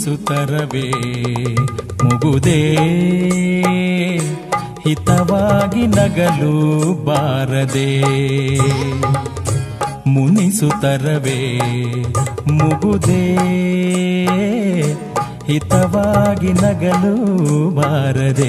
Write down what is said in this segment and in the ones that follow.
ಮುನಿಸುತ್ತರವೇ ಮುಗುದೇ ಹಿತವಾಗಿ ನಗಲು ಬಾರದೆ ಮುನಿಸುತ್ತರವೇ ಮುಗುದೇ ಹಿತವಾಗಿ ನಗಲು ಬಾರದೆ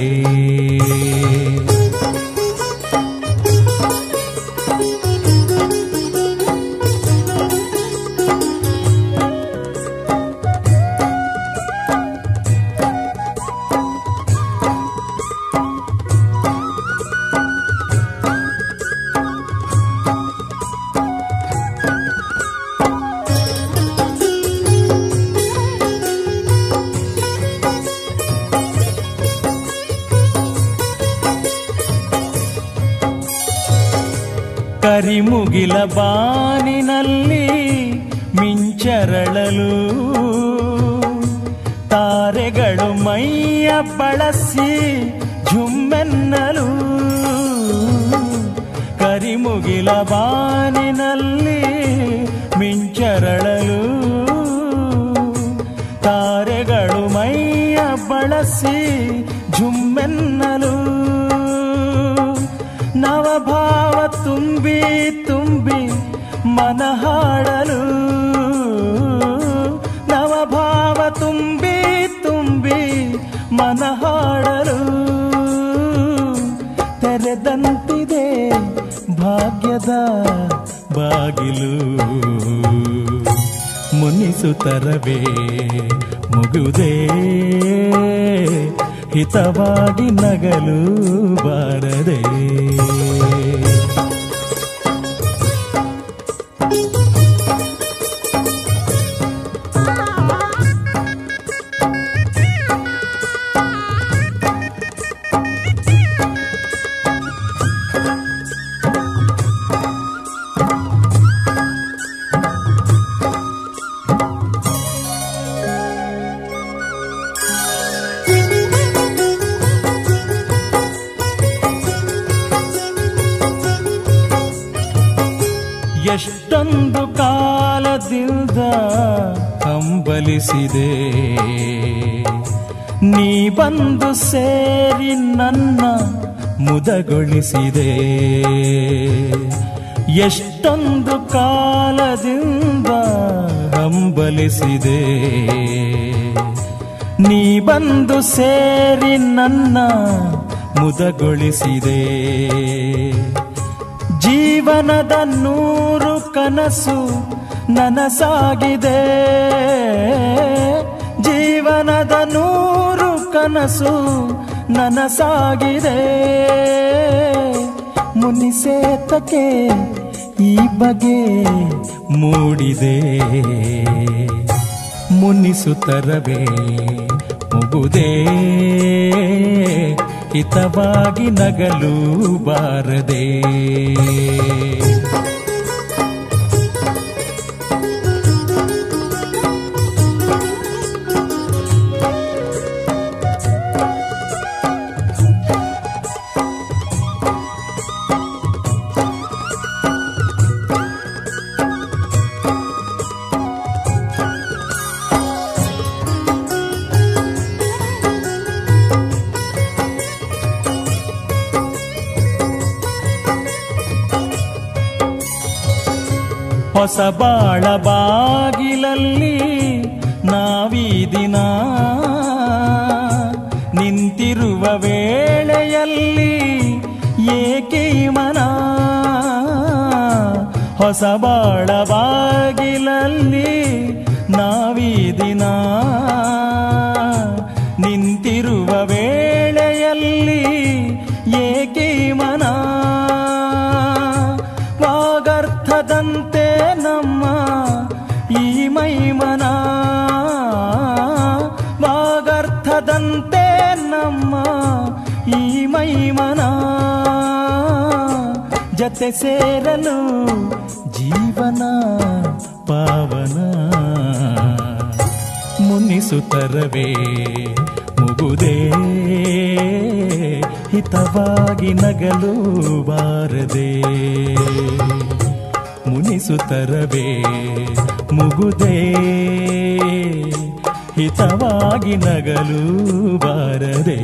ಕರಿಮುಗಿಲ ಬಾನಿನಲ್ಲಿ ಮಿಂಚರಳಲು ತಾರೆಗಳು ಮೈಯ ಬಳಸಿ ಝುಮ್ಮೆನ್ನಲು ಕರಿಮುಗಿಲ ಬಾನಿನಲ್ಲಿ ಮಿಂಚರಳಲು ತಾರೆಗಳು ಮೈಯ ಬಳಸಿ ಝುಮ್ಮೆನ್ನಲು ನವಭಾವ ತುಂಬಿ ತುಂಬಿ ಮನ ಹಾಡಲು ನವಭಾವ ತುಂಬಿ ತುಂಬಿ ಮನ ಹಾಡಲು ತೆರೆದಂತಿದೆ ಭಾಗ್ಯದ ಬಾಗಿಲು ಮುನಿಸುತ್ತರವೇ ಮುಗುದೇ ಹಿತವಾಗಿ ನಗಲು ಬಾರದೆ ಎಷ್ಟೊಂದು ಕಾಲದಿಂದ ಕಂಬಲಿಸಿದೆ ನೀ ಬಂದು ಸೇರಿ ನನ್ನ ಮುದಗೊಳಿಸಿದೆ ಎಷ್ಟೊಂದು ಕಾಲದಿಂದ ಹಂಬಲಿಸಿದೆ ನೀ ಬಂದು ಸೇರಿ ನನ್ನ ಮುದಗೊಳಿಸಿದೆ ಜೀವನದ ನೂರು ಕನಸು ನನಸಾಗಿದೆ ಜೀವನದ ನೂರು ಕನಸು ನನಸಾಗಿದೆ ಮುನಿಸೇತಕ್ಕೆ ಈ ಬಗೆ ಮೂಡಿದೆ ಮುನಿಸುತ್ತರವೇ ಮುಗುದೇ ಹಿತವಾಗಿ ನಗಲು ಬಾರದೆ ಹೊಸ ಬಾಳ ಬಾಗಿಲಲ್ಲಿ ನಾವೀ ದಿನ ನಿಂತಿರುವ ವೇಳೆಯಲ್ಲಿ ಏಕೆ ಈ ಮನ ಹೊಸ ಬಾಳ ಬಾಗಿಲಲ್ಲಿ ನಾವೀ ದಿನ ನಿಂತಿರುವ ವೇಳೆಯಲ್ಲಿ ಏಕೆ ಈ ಮನ ವಾಗರ್ಥದಂತೆ ನಮ್ಮ ಈ ಮೈಮನ ವಾಗರ್ಥದಂತೆ ನಮ್ಮ ಈ ಮೈಮನ ಜತೆ ಸೇರಲು ಜೀವನ ಪಾವನ ಮುನಿಸುತ್ತರವೇ ಮುಗುದೇ ಹಿತವಾಗಿ ನಗಲು ಬಾರದೆ ಮುನಿಸುತ್ತರವೇ ಮುಗುದೇ ಹಿತವಾಗಿ ನಗಲು ಬಾರದೆ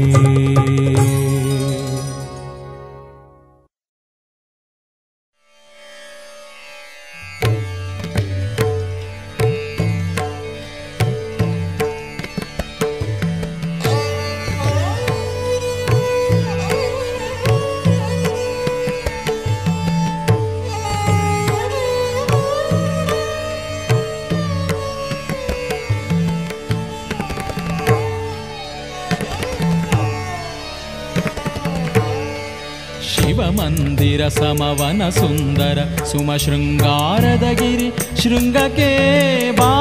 ಶಿವಮಂದಿರ ಸಮವನ ಸುಂದರ ಸುಮ ಶೃಂಗಾರದ ಗಿರಿ ಶೃಂಗಕ್ಕೆ ಬಾ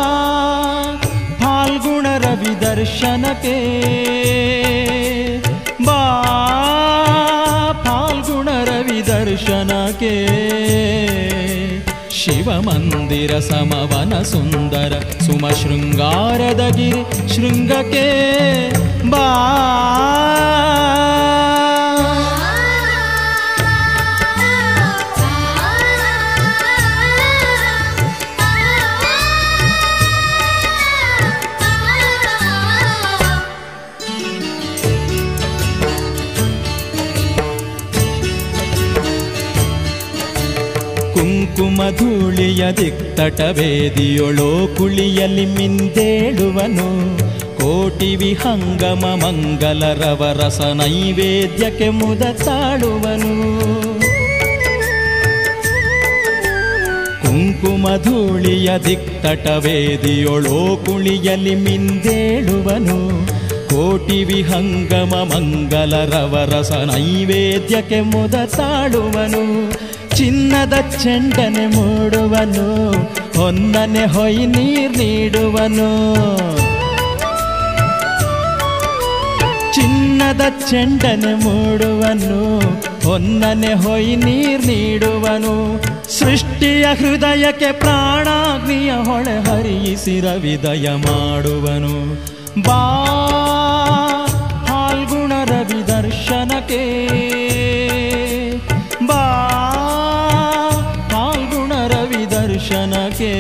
ಫಾಲ್ಗುಣ ರವಿ ದರ್ಶನಕ್ಕೆ ಬಾ ಫಾಲ್ಗುಣ ರವಿ ದರ್ಶನಕ್ಕೆ ಶಿವಮಂದಿರ ಸಮವನ ಸುಂದರ ಸುಮ ಶೃಂಗಾರದ ಗಿರಿ ಶೃಂಗಕ್ಕೆ ಬಾ ಕುಂಕುಮ ಧೂಳಿಯ ದಿಕ್ತಟ ವೇದಿಯೊಳೋ ಕುಳಿಯಲ್ಲಿ ಮಿಂದೇಳುವನು ಕೋಟಿ ವಿಹಂಗಮ ಮಂಗಲ ರವರಸ ನೈವೇದ್ಯಕ್ಕೆ ಮುದ ತಾಳುವನು ಕುಂಕುಮ ಧೂಳಿಯ ದಿಕ್ತಟ ವೇದಿಯೊಳೋ ಕುಳಿಯಲ್ಲಿ ಮಿಂದೇಳುವನು ಕೋಟಿ ವಿಹಂಗಮ ಮಂಗಲ ರವರಸ ನೈವೇದ್ಯಕ್ಕೆ ಮುದ ತಾಳುವನು ಚಿನ್ನದ ಚೆಂಡನೆ ಮೂಡುವನು ಹೊನ್ನನೆ ಹೊಯ್ ನೀರ್ ನೀಡುವನು ಚಿನ್ನದ ಚೆಂಡನೆ ಮೂಡುವನು ಹೊನ್ನನೆ ಹೊಯ್ ನೀರ್ ನೀಡುವನು ಸೃಷ್ಟಿಯ ಹೃದಯಕ್ಕೆ ಪ್ರಾಣಾಗ್ನಿಯ ಹೊಳೆ ಹರಿಯಿಸಿ ರವಿದಯ ಮಾಡುವನು ಬಾ ಹಾಲ್ಗುಣ ರವಿ ದರ್ಶನಕ್ಕೆ ಬಾ ಹಾಲ್ಗುಣ ರವಿ ದರ್ಶನಕ್ಕೆ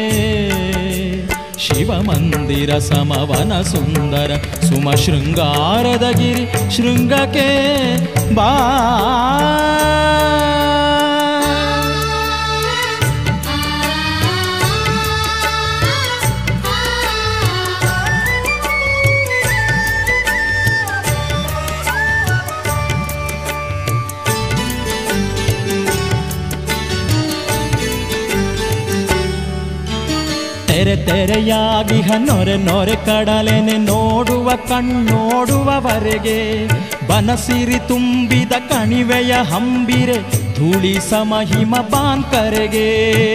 ಶಿವಮಂದಿರ ಸಮವನ ಸುಂದರ ಸುಮ ಶೃಂಗಾರದ ಗಿರಿ ಶೃಂಗಕ್ಕೆ ಬಾ ತೆರೆ ತೆರೆಯಾಗಿ ನೊರೆ ನೊರೆ ಕಡಲೆನೆ ನೋಡುವ ಕಣ್ಣೋಡುವವರೆಗೆ ಬನಸಿರಿ ತುಂಬಿದ ಕಣಿವೆಯ ಹಂಬಿರೆ ಧೂಳಿ ಸಮಹಿಮ ಬಾಂಕರೆಗೆ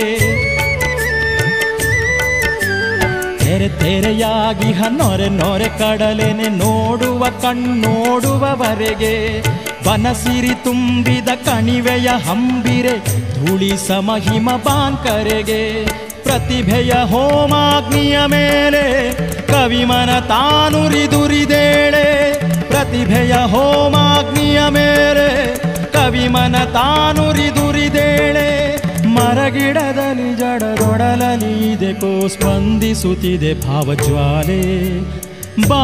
ತೆರೆ ತೆರೆಯಾಗಿ ನೊರೆ ನೊರೆ ಕಡಲೆನೆ ನೋಡುವ ಕಣ್ಣೋಡುವವರೆಗೆ ಬನಸಿರಿ ತುಂಬಿದ ಕಣಿವೆಯ ಹಂಬಿರೆ ಧೂಳಿ ಸಮಹಿಮ ಬಾಂಕರೆಗೆ ಪ್ರತಿಭೆಯ ಹೋಮಾಗ್ನಿಯ ಮೇಲೆ ಕವಿಮನ ತಾನುರಿದುರಿದೇಳೆ ಪ್ರತಿಭೆಯ ಹೋಮಾಗ್ನಿಯ ಮೇಲೆ ಕವಿಮನ ತಾನುರಿದುರಿದೇಳೆ ಮರಗಿಡದಲ್ಲಿ ಜಡದೊಡಲಲಿ ಇದೆಕೋ ಸ್ಪಂದಿಸುತ್ತಿದೆ ಭಾವಜ್ವಾಲೆ ಬಾ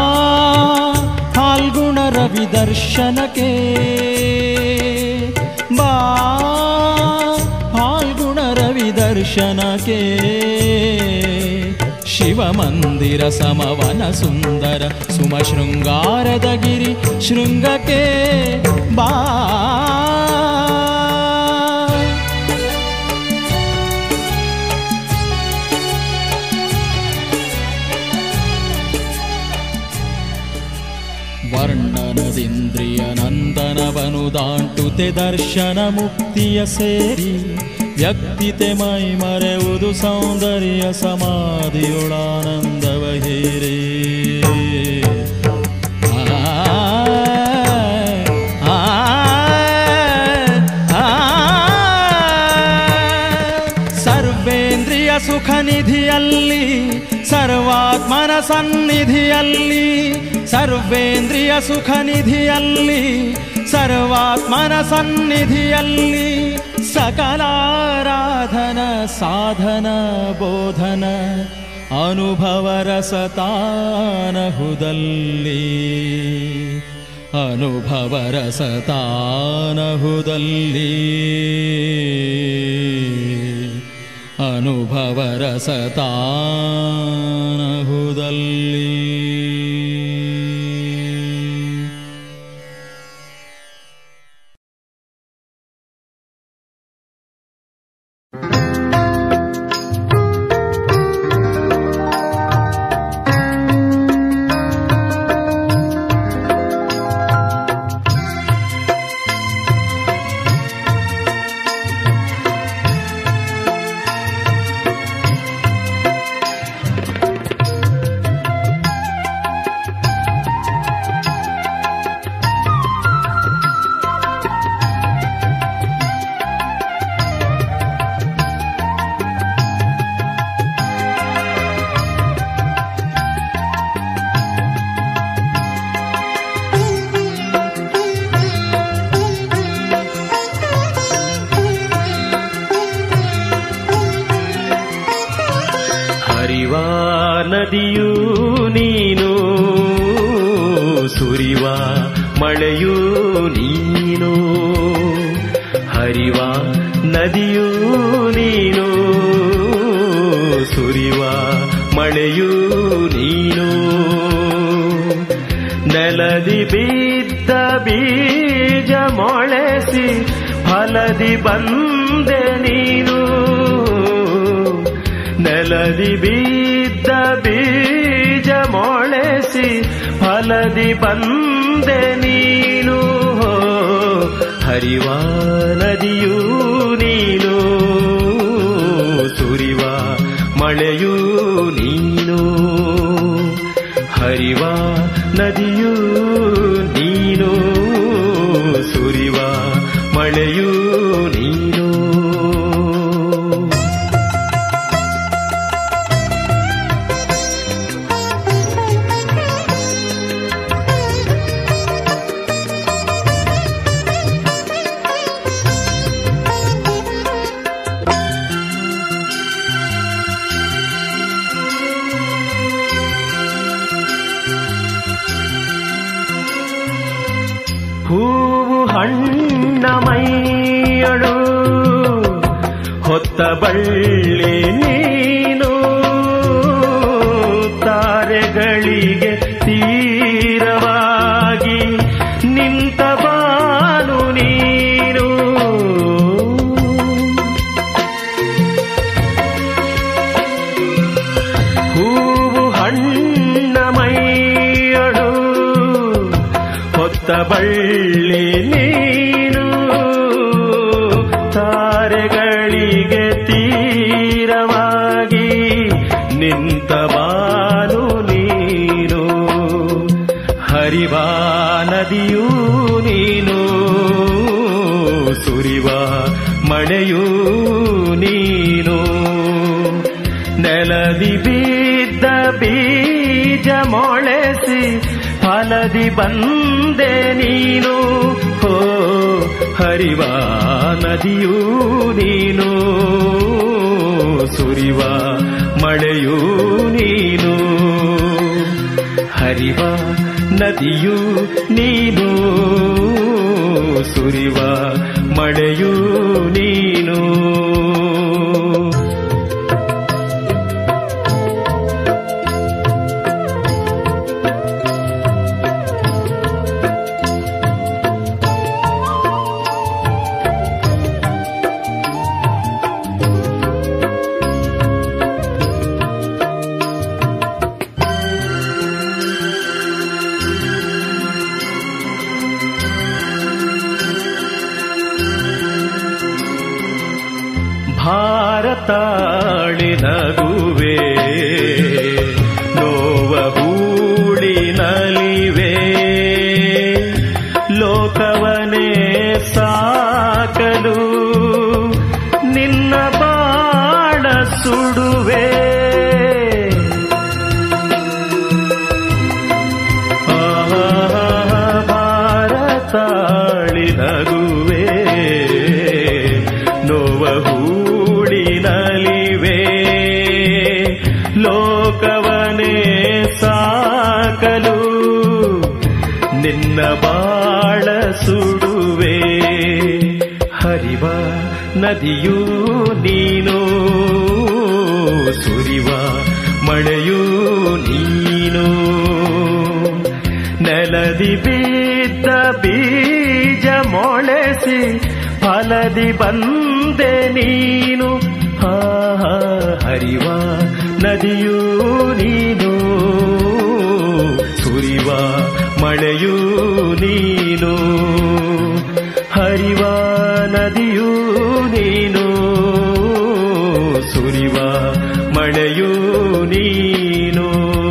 ಫಾಲ್ಗುಣ ರವಿ ದರ್ಶನಕ್ಕೆ ಬಾ ಫಾಲ್ಗುಣ ರವಿ ದರ್ಶನಕ್ಕೆ ಶಿವಮಂದಿರ ಸಮವನ ಸುಂದರ ಸುಮ ಶೃಂಗಾರದ ಗಿರಿ ಶೃಂಗಕ್ಕೆ ಬಾ ವರ್ಣನದಿಂದ್ರಿಯ ನಂದನವನು ದಾಂಟುತೆ ದರ್ಶನ ಮುಕ್ತಿಯ ಸೇರಿ ವ್ಯಕ್ತಿತೆ ಮೈ ಮರೆಯುವುದು ಸೌಂದರ್ಯ ಸಮಾಧಿಯೊಳಾನಂದವ ಹೇರಿ ಆ, ಆ, ಆ, ಸರ್ವೇಂದ್ರಿಯ ಸುಖ ನಿಧಿಯಲ್ಲಿ ಸರ್ವಾತ್ಮನ ಸನ್ನಿಧಿಯಲ್ಲಿ ಸರ್ವೇಂದ್ರಿಯ ಸುಖ ನಿಧಿಯಲ್ಲಿ ಸರ್ವಾತ್ಮನ ಸನ್ನಿಧಿಯಲ್ಲಿ ಸಕಲಾರಾಧನ ಸಾಧನ ಬೋಧನ ಅನುಭವರ ಸತಾನಹುದಲ್ಲಿ ಅನುಭವರ ಸತಾನಹುದಲ್ಲಿ ಅನುಭವರ ಸತಾನಹುದಲ್ಲಿ ಹರಿವ ನದಿಯೂ ನೀನು ಸುರಿವ ಮಳೆಯೂ ನೀನು ಹರಿವ ನದಿಯೂ ನೀನು ಸುರಿವ ಮಳೆಯೂ ನೀನು ನೆಲದಿ ಬಿದ್ದ ಬೀಜ ಮೊಳೆಸಿ ಫಲದಿ ಬಂದೆ ನೀನು ನೆಲದಿ ಬಿದ್ದ ಬೀಜ ಮೊಳೆಸಿ ಫಲದಿ ಬಂದೆ ನೀನು ಹರಿವ ನದಿಯೂ ನೀನು ಸುರಿವ ಮಳೆಯೂ ನೀನು ಹರಿವ ನದಿಯೂ ನೀನು ಸುರಿವ ಮಳೆಯೂ ನೀನು ಹೂವು ಹಣ್ಣ ಮೈಯಳು ಹೊತ್ತ ಬಳ್ಳಿ ನೀನು ತಾರೆಗಳಿಗೆ ತೀರವಾಗಿ ನಿಂತ ಬಾನು ನೀನು ಹೂವು ಹಣ್ಣ ಮೈಯಳು ಹೊತ್ತ ಬಳ್ಳಿ ನೀನು ತಾರೆಗಳಿಗೆ ತೀರವಾಗಿ ನಿಂತ ಬಾನು ನೀನು ಹರಿವ ನದಿಯೂ ನೀನು ಸುರಿವ ಮಳೆಯೂ ನೀನು ನೆಲದಿ ಬಿದ್ದ ಬೀಜ ಮೊಳೆಸಿ ಫಲದಿ ಬಂದೆ ನೀನು ಹೋ ಹರಿವ ನದಿಯೂ ನೀನು ಸುರಿವ ಮಳೆಯೂ ನೀನು ಹರಿವ ನದಿಯೂ ನೀನು ಸುರಿವ ಮಳೆಯೂ ನೀನು ಭಾರತಾಳಿ ನಗುವೆ ನೋವ ಹೂಳಿ ನಲಿವೆ ಲೋಕವನೇ ಸಾಕಲು ನಿನ್ನ ಬಾಣ ಸುಡುವೆ ಭಾರತಾಳಿ ನಗುವೆ ನೋವ ಹೂಳಿ ನಲಿವೆ ಲೋಕವನೇ ಸುಡುವೆ ಹರಿವ ನದಿಯೂ ನೀನು ಸುರಿವ ಮಳೆಯೂ ನೀನು ನೆಲದಿ ಬಿದ್ದ ಬೀಜ ಮೊಳೆಸಿ ಫಲದಿ ಬಂದೆ ನೀನು ಹಾ ಹಾ, ಹರಿವ ನದಿಯೂ ನೀನು ಸುರಿವ ಮಳೆಯೂ ನೀನು ಹರಿವ ನದಿಯೂ ನೀನು ಸುರಿವ ಮಳೆಯೂ ನೀನು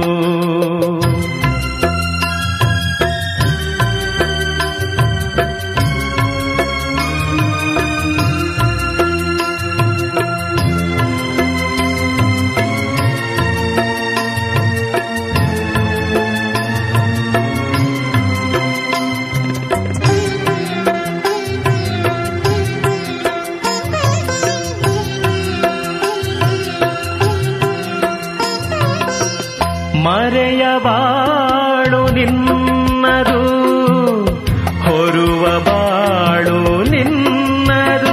ಮರೆಯಬಾಳು ನಿನ್ನದು ಹೊರುವ ಬಾಳು ನಿನ್ನದು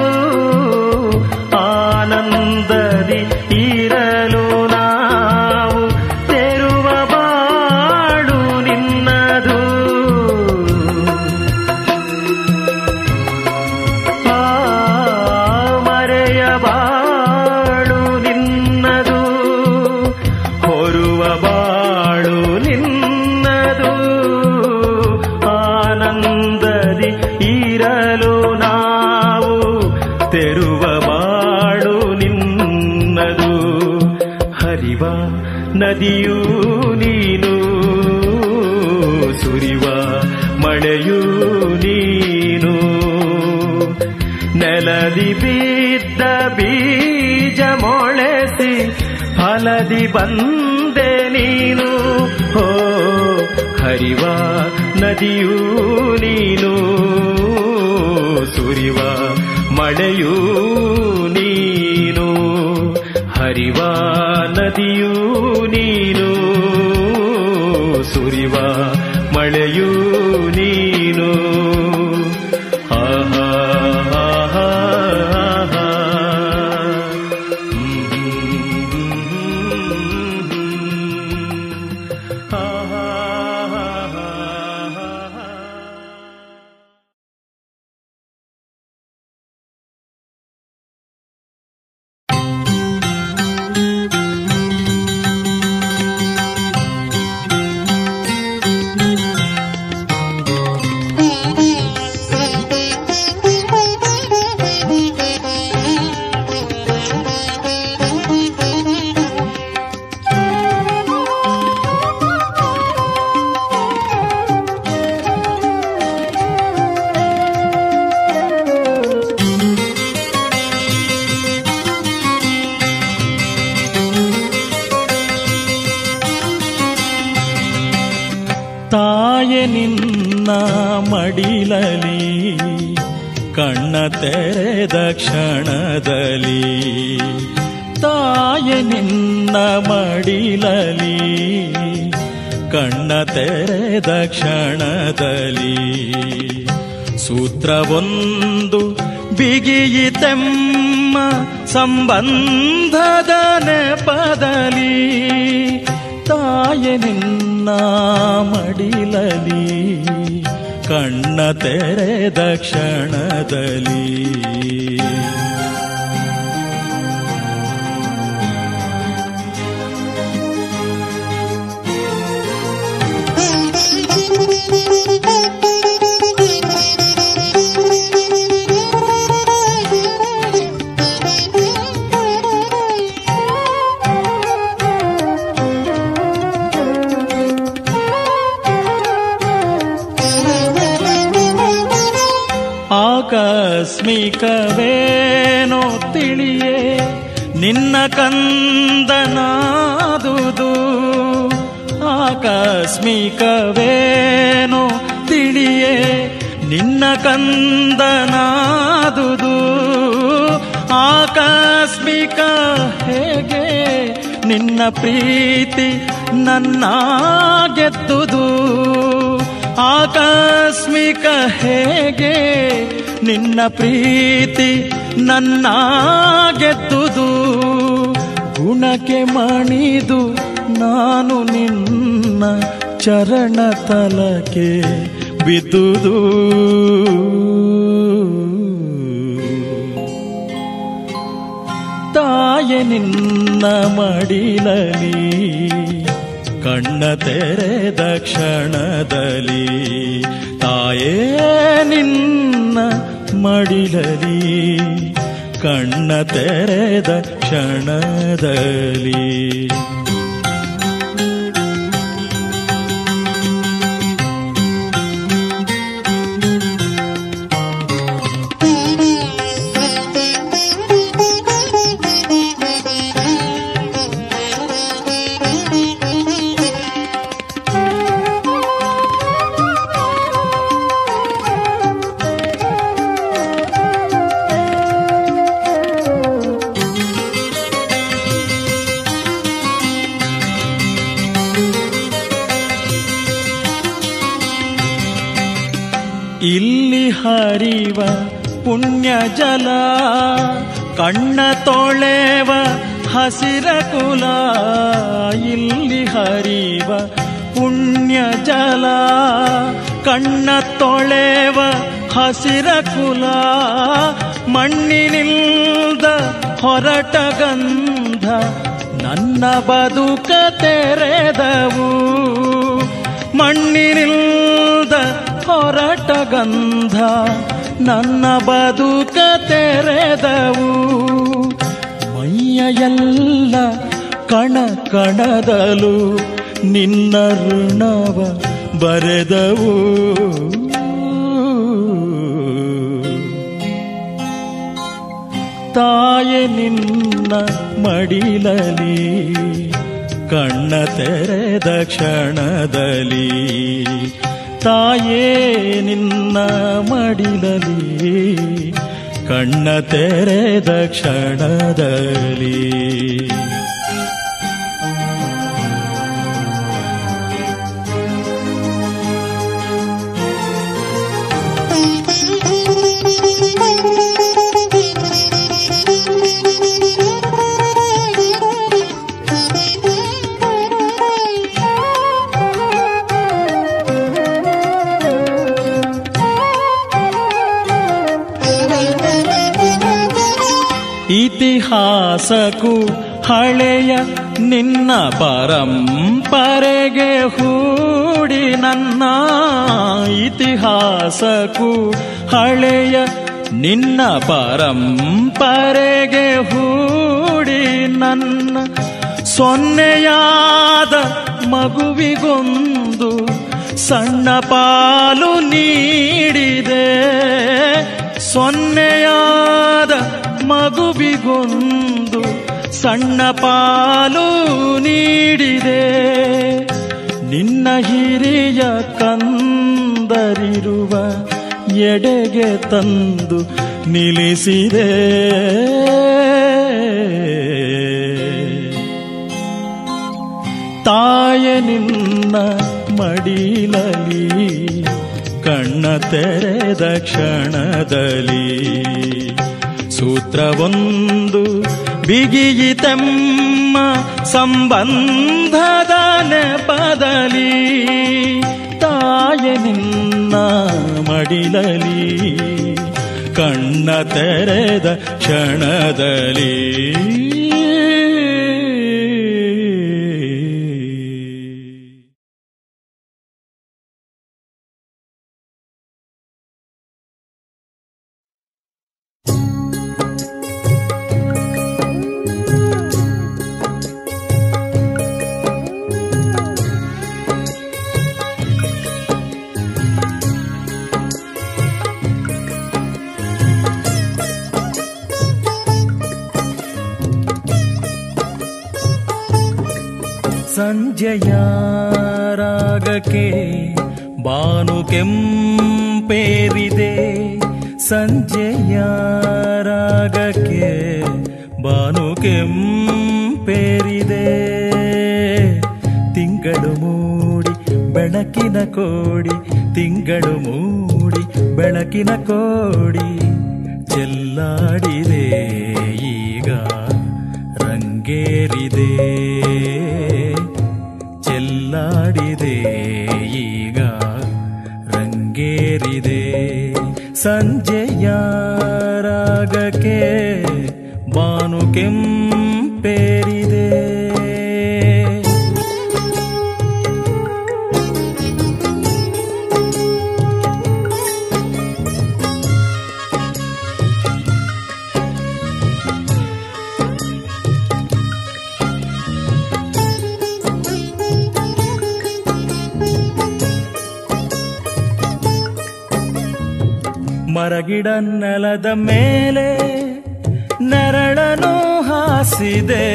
ಆನಂದದಿ ಇರಲು ನಾವು ತೆರುವ ಬಾಳು ನಿನ್ನದು ಆ ಮರೆಯಬಾಳು ನಿನ್ನದು ಹೊರುವ ಬಾಳು ನಿನ್ನದು ಆನಂದದಿ ಇರಲು ನಾವು ತೆರುವ ಬಾಳು ನಿನ್ನದು ಹರಿವ ನದಿಯೂ ನೀನು ಸುರಿವ ಮಳೆಯೂ ನೀನು ನೆಲದಿ ಬಿದ್ದ ಬೀಜ ಮೊಳೆಸಿ ಫಲದಿ ಬಂದೆ ನೀನು ಹೋ ಹರಿವ ನದಿಯೂ ನೀನು ಸುರಿವ ಮಳೆಯೂ ನೀನು ಹರಿವ ನದಿಯೂ ನೀನು ಸುರಿವ ಮಳೆಯೂ ನೀನು ಆಹಾ ಆಹಾ ಆಹಾ. ಆಹಾ ಆಹಾ. ತಾಯೆ ನಿನ್ನ ಮಡಿಲಲಿ ಕಣ್ಣ ತೆರೆದ ಕ್ಷಣದಲ್ಲಿ ತಾಯೆ ನಿನ್ನ ಮಡಿಲಲಿ ಕಣ್ಣ ತೆರೆದ ಕ್ಷಣದಲ್ಲಿ ಸೂತ್ರವೊಂದು ಬಿಗಿಯಿತೆಮ್ಮ ಸಂಬಂಧದ ನೆಪದಲ್ಲಿ ತಾಯೆ ನಿನ್ನ ಮಡಿಲಲಿ ಕಣ್ಣ ತೆರೆದ ಕ್ಷಣದಲ್ಲಿ ಆಕಸ್ಮಿಕವೇನೋ ತಿಳಿಯೇ ನಿನ್ನ ಕಂದನಾದುದು ಆಕಸ್ಮಿಕವೇನೋ ತಿಳಿಯೇ ನಿನ್ನ ಕಂದನಾದುದು ಆಕಸ್ಮಿಕ ಹೇಗೆ ನಿನ್ನ ಪ್ರೀತಿ ನನ್ನ ಗೆದ್ದುದು ಆಕಸ್ಮಿಕ ಹೇಗೆ ನಿನ್ನ ಪ್ರೀತಿ ನನ್ನ ಗೆದ್ದುದು ಗುಣಕ್ಕೆ ಮಣಿದು ನಾನು ನಿನ್ನ ಚರಣ ತಲಕೆ ಬಿದ್ದುದು ತಾಯೆ ನಿನ್ನ ಮಡಿಲಲಿ ಕಣ್ಣ ತೆರೆದ ಕ್ಷಣದಲ್ಲಿ ತಾಯೇ ನಿನ್ನ ಮಡಿಲಲಿ ಕಣ್ಣ ತೆರೆದ ಕ್ಷಣದಲ್ಲಿ ಇಲ್ಲಿ ಹರಿವ ಪುಣ್ಯ ಜಲ ಕಣ್ಣ ತೊಳೆವ ಹಸಿರ ಕುಲ ಇಲ್ಲಿ ಹರಿವ ಪುಣ್ಯ ಜಲ ಕಣ್ಣ ತೊಳೆವ ಹಸಿರ ಕುಲ ಮಣ್ಣಿನಿಲ್ದ ಹೊರಟ ಗಂಧ ನನ್ನ ಬದುಕ ತೆರೆದವು ಮಣ್ಣಿನಿಲ್ದ ಹೊರಟ ಗಂಧ ನನ್ನ ಬದುಕ ತೆರೆದವು ಮೈಯ ಎಲ್ಲ ಕಣ ಕಣದಲು ನಿನ್ನ ಋಣವ ಬರೆದವು ತಾಯೆ ನಿನ್ನ ಮಡಿಲಲಿ ಕಣ್ಣ ತೆರೆದ ಕ್ಷಣದಲ್ಲಿ ತಾಯೇ ನಿನ್ನ ಮಡಿಲಲಿ ಕಣ್ಣ ತೆರೆದ ಕ್ಷಣದಲ್ಲಿ ಇತಿಹಾಸಕ್ಕೂ ಹಳೆಯ ನಿನ್ನ ಪರಂಪರೆಗೆ ಹೂಡಿ ನನ್ನ ಇತಿಹಾಸಕ್ಕೂ ಹಳೆಯ ನಿನ್ನ ಪರಂಪರೆಗೆ ಹೂಡಿ ನನ್ನ ಸೊನ್ನೆಯಾದ ಮಗುವಿಗೊಂದು ಸಣ್ಣ ಪಾಲು ನೀಡಿದೆ ಸೊನ್ನೆಯಾದ ಮಗುವಿಗೊಂದು ಸಣ್ಣ ಪಾಲು ನೀಡಿದೆ ನಿನ್ನ ಹಿರಿಯ ಕಂದರಿರುವ ಎಡೆಗೆ ತಂದು ನಿಲ್ಲಿಸಿದೆ ತಾಯ ನಿನ್ನ ಮಡಿಲಲಿ ಕಣ್ಣ ತೆರೆದ ಕ್ಷಣದಲ್ಲಿ ಸೂತ್ರವೊಂದು ಬಿಗಿಯಿತೆಮ್ಮ ಸಂಬಂಧದ ನೆಪದಲಿ ತಾಯ ನಿನ್ನ ಮಡಿಲಲಿ ಕಣ್ಣ ತೆರೆದ ಕ್ಷಣದಲ್ಲಿ ಸಂಜಯ ರಾಗಕ್ಕೆ ಬಾನು ಕೆಂಪೇರಿದೆ ಸಂಜೆಯ ರಾಗಕ್ಕೆ ಬಾನು ಕೆಂಪೇರಿದೆ ತಿಂಗಳು ಮೂಡಿ ಬೆಳಗಾಗಿದೆ ಬೆಳಕಿನ ಕೋಡಿ ತಿಂಗಳು ಮೂಡಿ ಬೆಳಕಿನ ಕೋಡಿ ಚೆಲ್ಲಾಡಿದೆ ಈಗ ರಂಗೇರಿದೆ ಚೆಲ್ಲಾಡಿದೆ ಈಗ ರಂಗೇರಿದೆ ಸಂಜೆಯ ರಾಗಕ್ಕೆ ಬಾನು ಕೆಂಪೇರಿದೆ ಮರಗಿಡ ನೆಲದ ಮೇಲೆ ನೆರಳನು ಹಾಸಿದೆ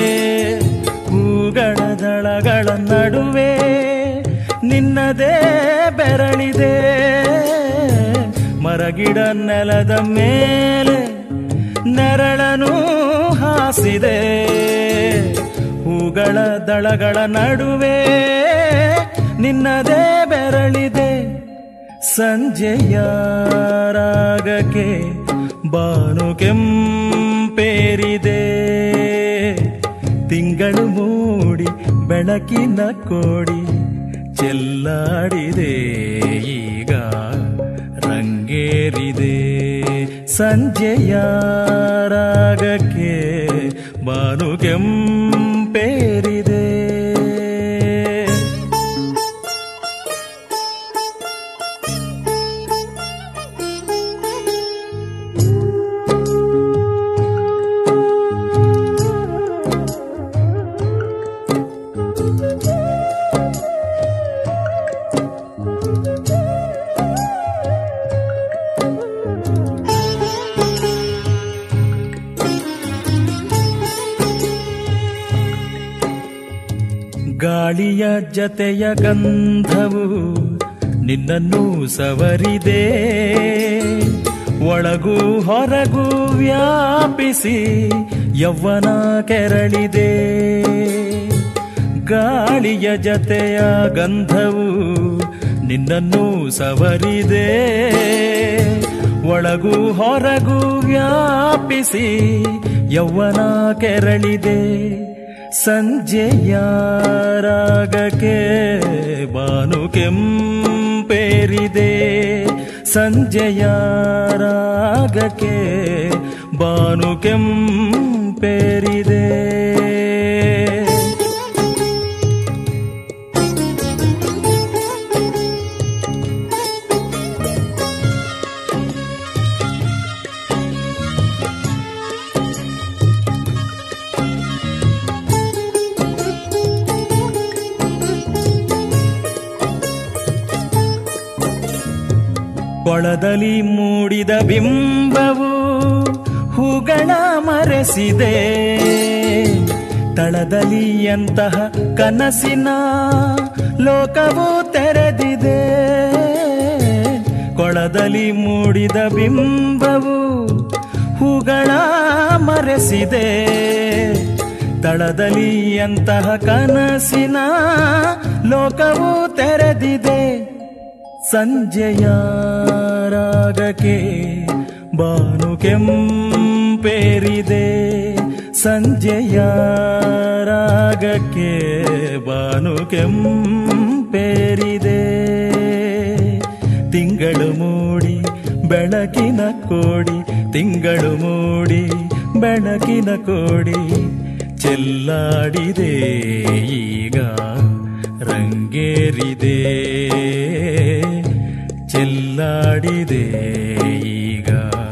ಹೂಗಳ ದಳಗಳ ನಡುವೆ ನಿನ್ನದೇ ಬೆರಳಿದೆ ಮರಗಿಡ ನೆಲದ ಮೇಲೆ ನೆರಳನು ಹಾಸಿದೆ ಹೂಗಳ ದಳಗಳ ನಡುವೆ ನಿನ್ನದೇ ಬೆರಳಿದೆ ಸಂಜೆಯ ರಾಗಕ್ಕೆ ಬಾನು ಕೆಂಪೇರಿದೆ ತಿಂಗಳು ಮೂಡಿ ಬೆಳಕಿನ ಕೋಡಿ ಚೆಲ್ಲಾಡಿದೆ ಈಗ ರಂಗೇರಿದೆ ಸಂಜೆಯ ರಾಗಕ್ಕೆ ಬಾನು ಕೆಂಪೇರಿದೆ ಗಾಳಿಯ ಜತೆಯ ಗಂಧವು ನಿನ್ನನ್ನು ಸವರಿದೆ ಒಳಗೂ ಹೊರಗೂ ವ್ಯಾಪಿಸಿ ಯೌವನ ಕೆರಳಿದೆ ಗಾಳಿಯ ಜತೆಯ ಗಂಧವು ನಿನ್ನನ್ನು ಸವರಿದೆ ಒಳಗೂ ಹೊರಗೂ ವ್ಯಾಪಿಸಿ ಯೌವನ ಕೆರಳಿದೆ ಸಂಜೆಯ ರಾಗಕ್ಕೆ ಬಾನು ಕೆಂಪೇರಿದೆ ಸಂಜೆಯ ರಾಗಕ್ಕೆ ಬಾನು ಕೆಂಪೇರಿದೆ ಕೊಳದಲ್ಲಿ ಮೂಡಿದ ಬಿಂಬವು ಹೂಗಳ ಮರೆಸಿದೆ ತಳದಲ್ಲಿ ಎಂತಹ ಕನಸಿನ ಲೋಕವು ತೆರೆದಿದೆ ಕೊಳದಲ್ಲಿ ಮೂಡಿದ ಬಿಂಬವು ಹೂಗಳ ಮರೆಸಿದೆ ತಳದಲ್ಲಿ ಎಂತಹ ಕನಸಿನ ಲೋಕವು ತೆರೆದಿದೆ ಸಂಜೆಯ ರಾಗಕ್ಕೆ ಬಾನು ಕೆಂಪೇರಿದೆ ಸಂಜೆಯ ರಾಗಕ್ಕೆ ಬಾನು ಕೆಂಪೇರಿದೆ ತಿಂಗಳು ಮೂಡಿ ಬೆಳಕಿನ ಕೋಡಿ ತಿಂಗಳು ಮೂಡಿ ಬೆಳಕಿನ ಕೋಡಿ ಚೆಲ್ಲಾಡಿದೆ ಈಗ ರಂಗೇರಿದೆ ಚೆಲ್ಲಾಡಿದೆ ಈಗ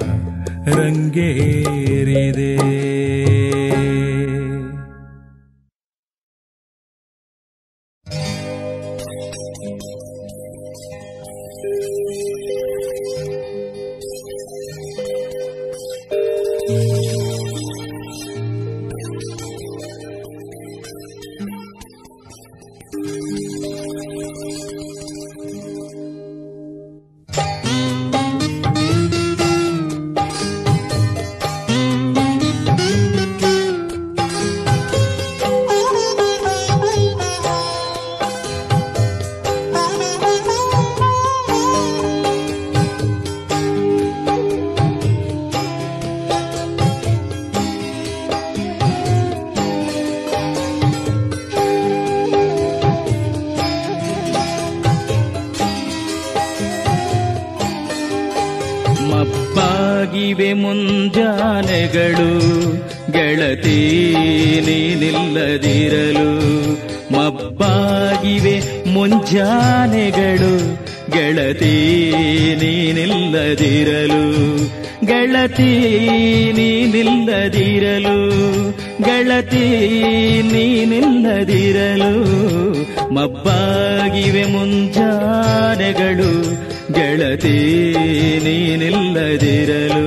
ರಂಗೇರಿದೆ Thank you. ಮಬ್ಬಾಗಿವೆ ಮುಂಜಾನೆಗಳು ಗೆಳತಿ ನೀನಿಲ್ಲದಿರಲು ಮಬ್ಬಾಗಿವೆ ಮುಂಜಾನೆಗಳು ಗೆಳತಿ ನೀನಿಲ್ಲದಿರಲು ಗೆಳತಿ ನೀನಿಲ್ಲದಿರಲು ಗೆಳತಿ ನೀನಿಲ್ಲದಿರಲು ಮಬ್ಬಾಗಿವೆ ಮುಂಜಾನೆಗಳು ಗೆಳತಿ ನೀನಿಲ್ಲದಿರಲು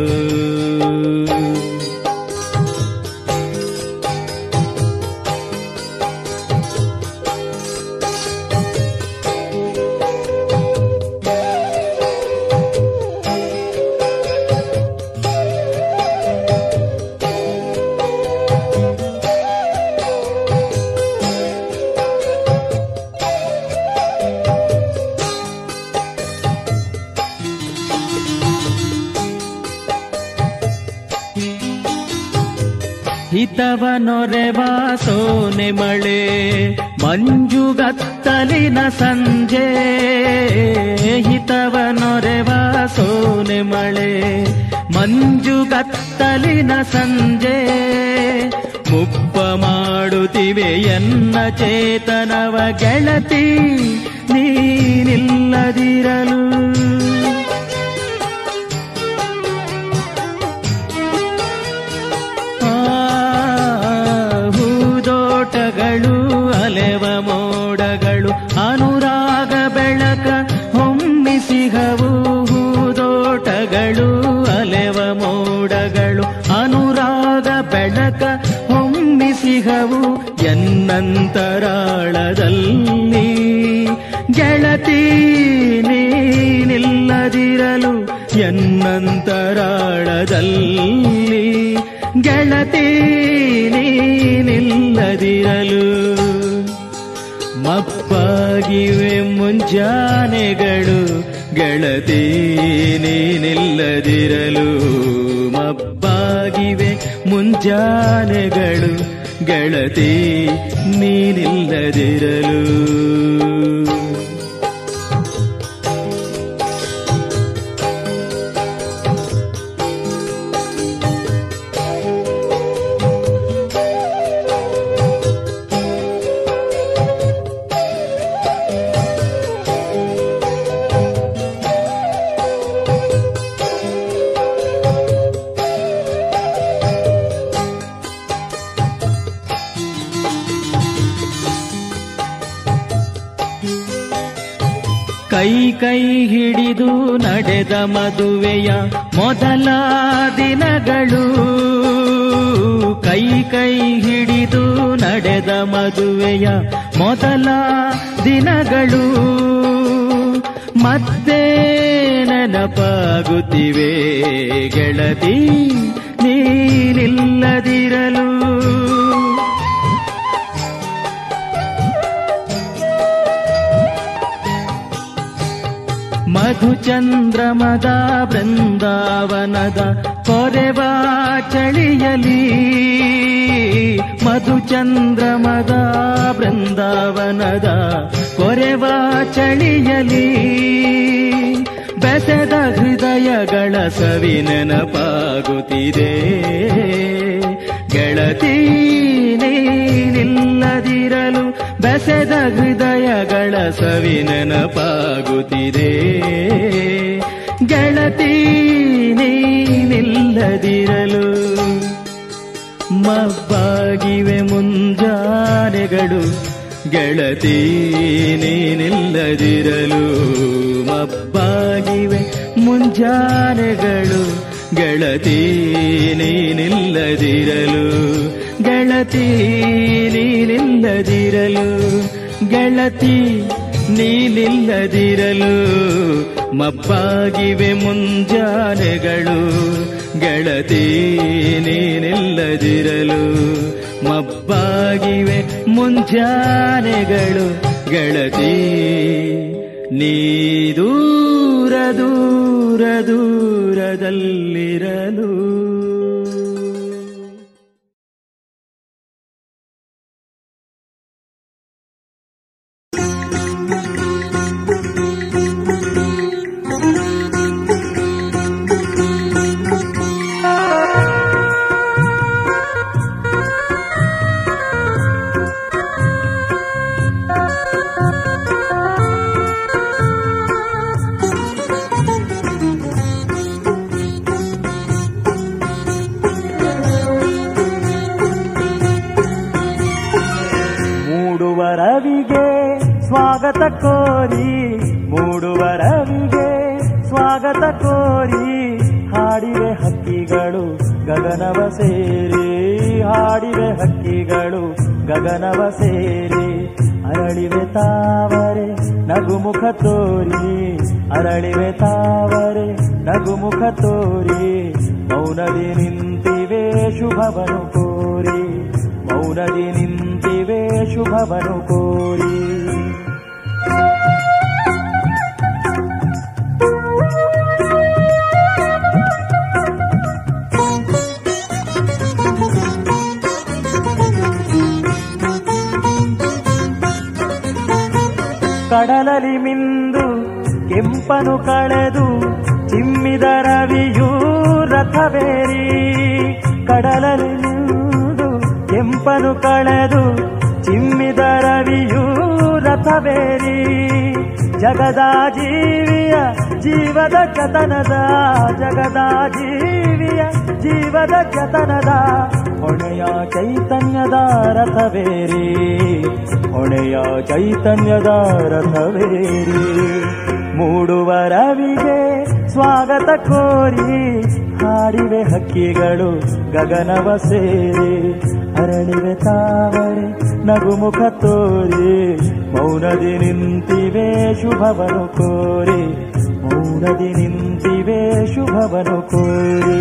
ಹಿತವನೊರೆವ ಸೋನೆ ಮಳೆ ಮಂಜುಗತ್ತಲಿನ ಸಂಜೆ ಹಿತವನೊರೆವ ಸೋನೆ ಮಳೆ ಮಂಜುಗತ್ತಲಿನ ಸಂಜೆ ಮುಪ್ಪ ಮಾಡುತ್ತಿವೆ ಎನ್ನ ಚೇತನವ ಗೆಳತಿ ನೀನಿಲ್ಲದಿರಲು ಆ, ಹೂದೋಟಗಳು ಅಲೆವ ಮೋಡಗಳು ಅನುರಾಗ ಬೆಳಕ ಹೊಮ್ಮಿಸಿಹವು ಹೂದೋಟಗಳು ಅಲೆವ ಮೋಡಗಳು ಅನುರಾಗ ಬೆಳಕ ಹೊಮ್ಮಿಸಿಹವು ಎನ್ನಂತರಾಳದಲ್ಲಿ ಗೆಳತಿ ನೀನಿಲ್ಲದಿರಲು ಎನ್ನಂತರಾಳದಲ್ಲಿ ಗೆಳತಿ ನೀನಿಲ್ಲದಿರಲು ಮಪ್ಪಾಗಿವೆ ಮುಂಜಾನೆಗಳು ಗೆಳತಿ ನೀನಿಲ್ಲದಿರಲು ಮಬ್ಬಾಗಿವೆ ಮುಂಜಾನೆಗಳು ಗೆಳತಿ ನೀನಿಲ್ಲದಿರಲು ಕೈ ಕೈ ಹಿಡಿದು ನಡೆದ ಮದುವೆಯ ಮೊದಲ ದಿನಗಳು ಕೈ ಕೈ ಹಿಡಿದು ನಡೆದ ಮದುವೆಯ ಮೊದಲ ದಿನಗಳು ಮತ್ತೆ ನೆನಪಾಗುತ್ತಿವೆ ಗೆಳತಿ ನೀನಿಲ್ಲದಿರಲು ಮಧುಚಂದ್ರಮದ ಬೃಂದಾವನದ ಕೊರೆವ ಚಳಿಯಲಿ ಮಧುಚಂದ್ರಮದ ಬೃಂದಾವನದ ಕೊರೆವ ಚಳಿಯಲಿ ಬೆಸೆದ ಹೃದಯಗಳ ಸವಿ ನೆನಪಾಗುತ್ತಿದೆ ಗೆಳತಿ ನೀನಿಲ್ಲದಿರಲು ಬೆಸೆದ ಹೃದಯಗಳ ಸವಿ ನೆನಪಾಗುತ್ತಿದೆ ಗೆಳತಿ ನೀನಿಲ್ಲದಿರಲು ಮಬ್ಬಾಗಿವೆ ಮುಂಜಾನೆಗಳು ಗೆಳತಿ ನೀನಿಲ್ಲದಿರಲು ಮಬ್ಬಾಗಿವೆ ಮುಂಜಾನೆಗಳು ಗೆಳತಿ ನೀನಿಲ್ಲದಿರಲು ಗೆಳತಿ ನೀನಿಲ್ಲದಿರಲು ಗೆಳತಿ ನೀನಿಲ್ಲದಿರಲು ಮಬ್ಬಾಗಿವೆ ಮುಂಜಾನೆಗಳು ಗೆಳತಿ ನೀನಿಲ್ಲದಿರಲು ಮಬ್ಬಾಗಿವೆ ಮುಂಜಾನೆಗಳು ಗೆಳತಿ ನೀ ದೂರ ದೂರ ದೂರದಲ್ಲಿರಲು ಕೋರಿ ಮೂಡುವರವಿಗೆ ಸ್ವಾಗತ ಕೋರಿ ಹಾಡಿವೆ ಹಕ್ಕಿಗಳು ಗಗನವ ಸೇರಿ ಹಾಡಿವೆ ಹಕ್ಕಿಗಳು ಗಗನವ ಸೇರಿ ಅರಳಿವೆ ತಾವರೆ ನಗುಮುಖ ತೋರಿ ಅರಳಿವೆ ತಾವರೆ ನಗುಮುಖ ತೋರಿ ಮೌನದಿ ನಿಂತಿವೆ ಶುಭವನು ಕೋರಿ ಮೌನದಿ ನಿಂತಿವೆ ಶುಭವನು ಕೋರಿ ಕಡಲಲಿ ಮಿಂದು ಕೆಂಪನು ಕಳೆದು ಚಿಮ್ಮಿದ ರವಿಯೂ ರಥವೇರಿ ಕಡಲಲಿ ಮಿಂದು ಕೆಂಪನು ಕಳೆದು ಚಿಮ್ಮಿದ ರವಿಯೂ ರಥವೇರಿ ಜಗದ ಜೀವಿಯ ಜೀವದ ಜತನದ ಜಗದ ಜೀವಿಯ ಜೀವದ ಜತನದ ಹೊಣೆಯ ಚೈತನ್ಯದ ರಥವೇರಿ ಹೊಣೆಯ ಚೈತನ್ಯದ ರಥವೇರಿ ಮೂಡುವ ರವಿಗೆ ಸ್ವಾಗತ ಕೋರಿ ಹಾಡಿವೆ ಹಕ್ಕಿಗಳು ಗಗನವ ಸೇರಿ ಅರಳಿವೆ ತಾವರೆ ನಗುಮುಖ ತೋರಿ ಮೌನದಿ ನಿಂತಿವೆ ಶುಭವನು ಕೋರಿ ಮೌನದಿ ನಿಂತಿವೆ ಶುಭವನು ಕೋರಿ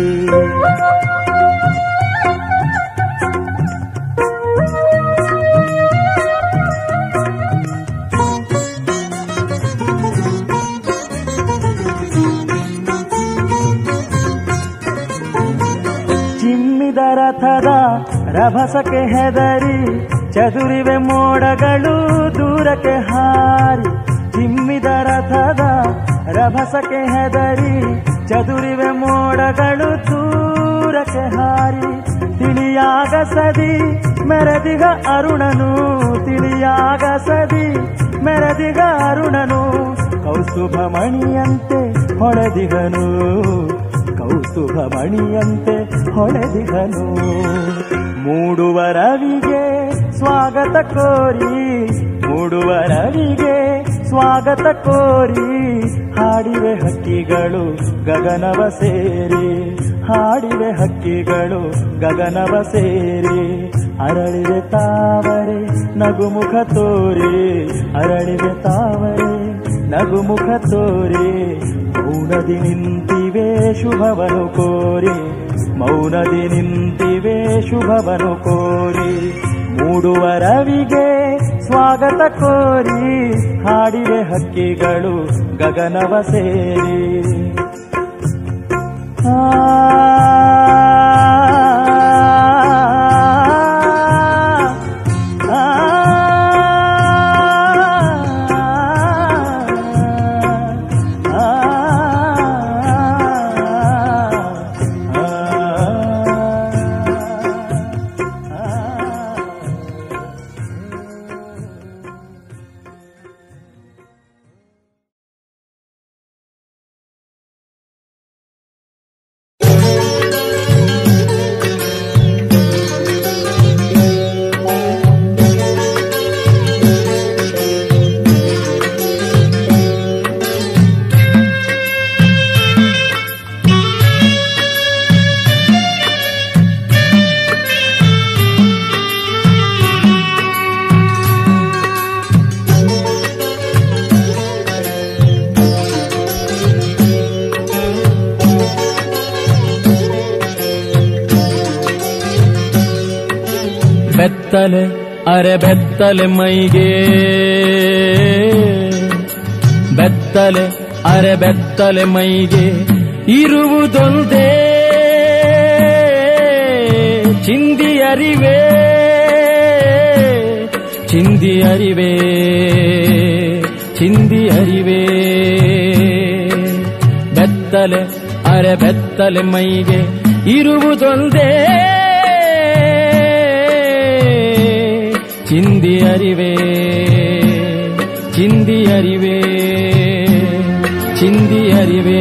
ಚಿಮ್ಮಿದ ರಥದ ರಭಸಕ್ಕೆ ಹೆದರಿ ಚದುರಿವೆ ಮೋಡಗಳು ದೂರಕ್ಕೆ ಹಾರಿ ಚಿಮ್ಮಿದ ರಥದ ರಭಸಕ್ಕೆ ಹೆದರಿ ಚದುರಿವೆ ಮೋಡಗಳು ದೂರಕ್ಕೆ ಹಾರಿ ತಿಳಿಯಾಗ ಸದಿ ಮೆರೆದಿಗ ಅರುಣನು ತಿಳಿಯಾಗ ಸದಿ ಮೆರೆದಿಗ ಅರುಣನು ಕೌಸ್ತುಭ ಮಣಿಯಂತೆ ಹೊಳೆದಿಗನು ಕೌಸ್ತುಭ ಮಣಿಯಂತೆ ಹೊಳೆದಿಗನು ಮೂಡುವ ರವಿಗೆ ಸ್ವಾಗತ ಕೋರಿ ಮೂಡುವ ರವಿಗೆ ಸ್ವಾಗತ ಕೋರಿ ಹಾಡಿವೆ ಹಕ್ಕಿಗಳು ಗಗನವ ಸೇರಿ ಹಾಡಿವೆ ಹಕ್ಕಿಗಳು ಗಗನವ ಸೇರಿ ಅರಳಿವೆ ತಾವರೆ ನಗುಮುಖ ತೋರಿ ಅರಳಿವೆ ತಾವರೆ ನಗುಮುಖ ತೋರಿ ಮೌನದಿ ನಿಂತಿವೆ ಶುಭವನು ಕೋರಿ ಮೌನದಿ ನಿಂತಿವೆ ಶುಭವನು ಕೋರಿ ಮೂಡುವ ರವಿಗೆ ಸ್ವಾಗತ ಕೋರಿ ಹಾಡಿವೆ ಹಕ್ಕಿಗಳು ಗಗನವ ಸೇರಿ ಆ ಆ ಬೆತ್ತಲೆ ಅರೆ ಬೆತ್ತಲೆ ಮೈಗೆ ಬೆತ್ತಲೆ ಅರೆ ಬೆತ್ತಲೆ ಮೈಗೆ ಇರುವುದೊಂದೇ ಚಿಂದಿ ಅರಿವೆ ಚಿಂದಿ ಅರಿವೆ ಚಿಂದಿ ಅರಿವೆ ಬೆತ್ತಲೆ ಅರೆ ಬೆತ್ತಲೆ ಮೈಗೆ ಇರುವುದೊಂದೇ ಚಿಂದಿ ಅರಿವೆ ಚಿಂದಿ ಅರಿವೆ ಚಿಂದಿ ಅರಿವೆ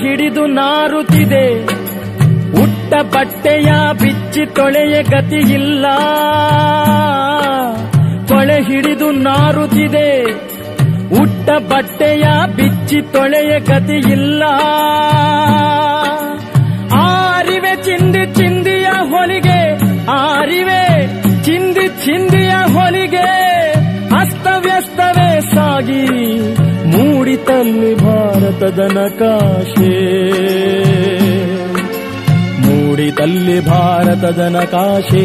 ಹಿಡಿದು ನಾರುತ್ತಿದೆ ಉಟ್ಟ ಬಟ್ಟೆಯ ಬಿಚ್ಚಿ ತೊಳೆಯ ಗತಿಯಿಲ್ಲ ಕೊಳೆ ಹಿಡಿದು ನಾರುತ್ತಿದೆ ಉಟ್ಟ ಬಟ್ಟೆಯ ಬಿಚ್ಚಿ ತೊಳೆಯ ಗತಿಯಿಲ್ಲ ಆರಿವೆ ಚಿಂದಿ ಚಿಂದಿಯ ಹೊಲಿಗೆ ಆರಿವೆ ಚಿಂದಿ ಚಿಂದಿಯ ಹೊಲಿಗೆ ಅಸ್ತವ್ಯಸ್ತವೇ ಸಾಗಿ ಮೂಡಿತಲ್ಲಿ ಭಾರತದ ನಕಾಶೆ ಮೂಡಿತಲ್ಲಿ ಭಾರತದ ನಕಾಶೆ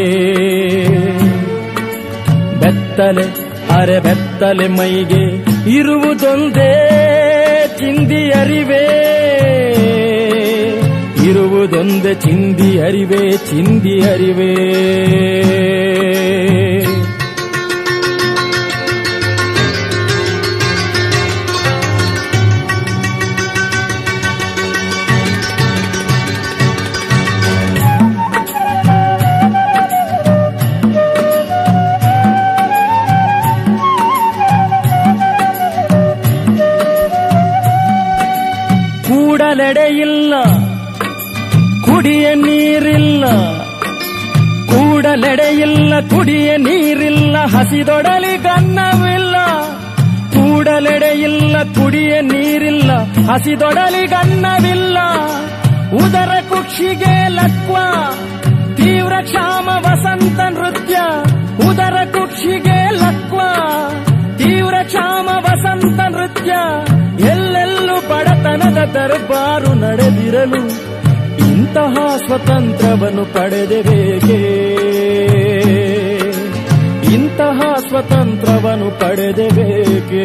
ಬೆತ್ತಲೆ ಅರೆ ಬೆತ್ತಲೆ ಮೈಗೆ ಇರುವುದೊಂದೇ ಚಿಂದಿ ಅರಿವೆ ಇರುವುದೊಂದೇ ಚಿಂದಿ ಅರಿವೆ ಚಿಂದಿ ಅರಿವೆ ಕೂಡಲೆಡೆ ಇಲ್ಲ ಕುಡಿಯ ನೀರಿಲ್ಲ ಕೂಡಲೆಡೆ ಇಲ್ಲ ಕುಡಿಯ ನೀರಿಲ್ಲ ಹಸಿದೊಡಲಿ ಗನ್ನವಿಲ್ಲ ಕೂಡಲೆಡೆ ಇಲ್ಲ ಕುಡಿಯ ನೀರಿಲ್ಲ ಹಸಿದೊಡಲಿ ಗನ್ನವಿಲ್ಲ ಉದರ ಕುಕ್ಷಿಗೆ ಲಕ್ವ ತೀವ್ರ ಕ್ಷಾಮ ವಸಂತ ನೃತ್ಯ ಉದರ ಕುಕ್ಷಿಗೆ ಲಕ್ವ ತೀವ್ರ ಕ್ಷಾಮ ವಸಂತ ನೃತ್ಯ ಎಲ್ಲೆಲ್ಲೂ ಬಡತನದ ದರ್ಬಾರು ನಡೆದಿರಲು ಇಂತಹ ಸ್ವತಂತ್ರವನ್ನು ಪಡೆದೆ ಬೇಕೆ ಇಂತಹ ಸ್ವತಂತ್ರವನ್ನು ಪಡೆದೆ ಬೇಕೆ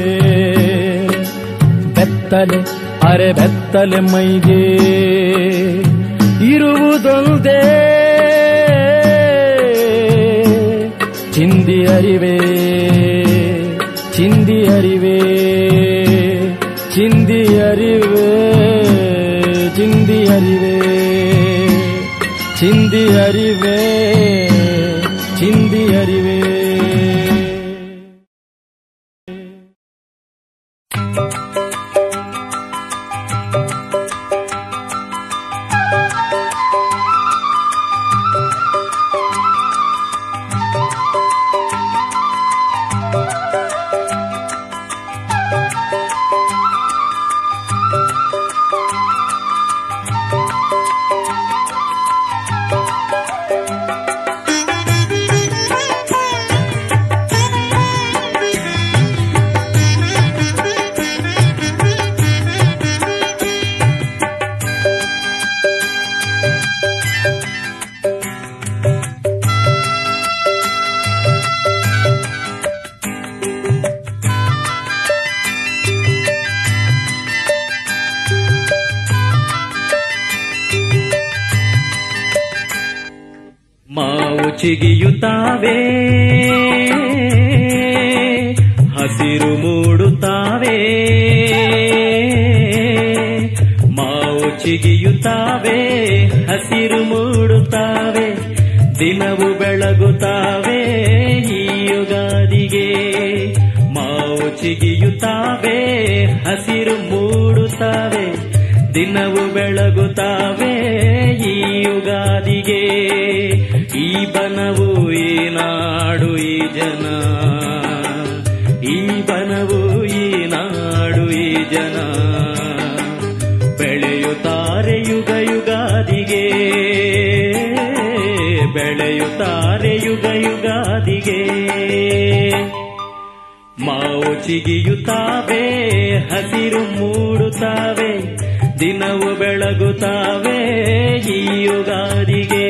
ಬೆತ್ತಲೆ ಅರೆ ಬೆತ್ತಲೆ ಮೈಗೆ ಇರುವುದೊಂದೇ ಚಿಂದಿ ಅರಿವೆ ಚಿಂದಿ ಅರಿವೆ ಚಿಂದಿ ಅರಿವೆ ಚಿಂದಿ ಅರಿವೆ ಚಿಂದಿ ಅರಿವೆ ಚಿಂದಿ ಅರಿವೆ ಮಾವು ಚಿಗಿಯುತ್ತಾವೆ ಹಸಿರು ಮೂಡುತ್ತಾವೆ ಮಾವು ಚಿಗಿಯುತ್ತಾವೆ ಹಸಿರು ಮೂಡುತ್ತಾವೆ ದಿನವು ಬೆಳಗುತ್ತಾವೆ ಈ ಯುಗಾದಿಗೆ ಮಾವು ಚಿಗಿಯುತ್ತಾವೆ ಹಸಿರು ಮೂಡುತ್ತಾವೆ ದಿನವು ಬೆಳಗುತ್ತಾವೆ ಈ ಯುಗಾದಿಗೆ ಈ ಬನವು ಈ ನಾಡು ಈ ಜನ ಈ ಬನವು ಈ ನಾಡು ಈ ಜನ ಬೆಳೆಯುತ್ತಾರೆ ಯುಗ ಯುಗಾದಿಗೆ ಬೆಳೆಯುತ್ತಾರೆ ಯುಗ ಯುಗಾದಿಗೆ ಮಾವು ಚಿಗಿಯುತ್ತಾವೆ ಹಸಿರು ಮೂಡುತ್ತಾವೆ ದಿನವು ಬೆಳಗುತ್ತಾವೆ ಈ ಯುಗಾದಿಗೆ